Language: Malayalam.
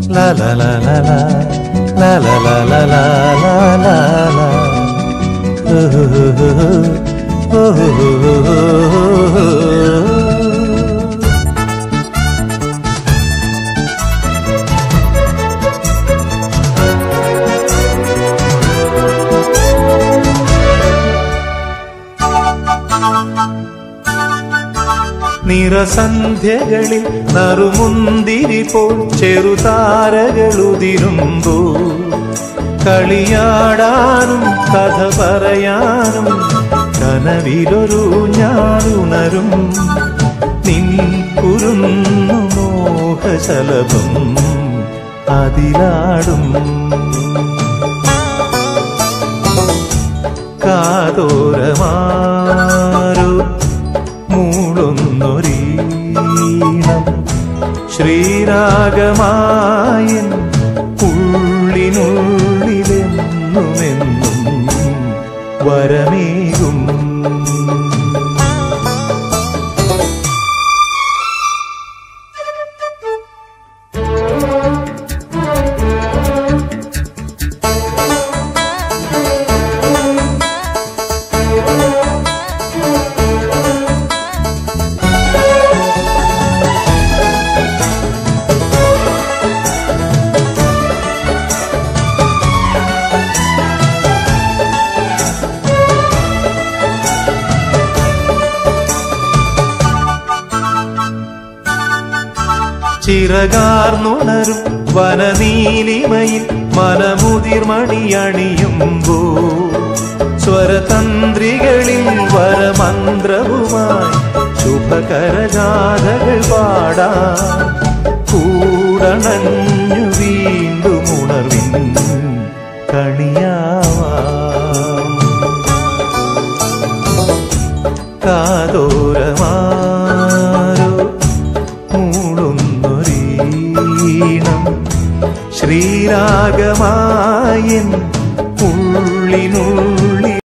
La la la la la La la la la la la la la Oh, oh, oh, oh, oh, oh. നിറസന്ധ്യകളിൽ നറുമുന്തിരി പോൽ ചെറുതാരകളുതിരുമ്പോ കളിയാടാനും കഥ പറയാനും കനവിലൊരു ഞാനുണരും നിൻ കുരുന്നു മോഹശലഭം അതിലാടും കാതോരമാരോ മൂളൊന്നൊരീണം ശ്രീരാഗമായൻ ഉള്ളിനുള്ളിലെന്നുമെന്നും വരമേകും ചിറകാർന്നുണരും വനനീലിമയിൽ മനമുതിർമണിയണിയുമ്പോ സ്വരതന്ത്രികളിൽ വരമന്ത്രവുമായി ശുഭകരജാഥകൾ പാടാ കൂടണഞ്ഞു വീണ്ടും ഉണർവിൻ കണിയാവാം കാതോരമാരോ മൂളുന്നൊരീണം ശ്രീരാഗമായൻ ഉള്ളിനുള്ളിലെന്നും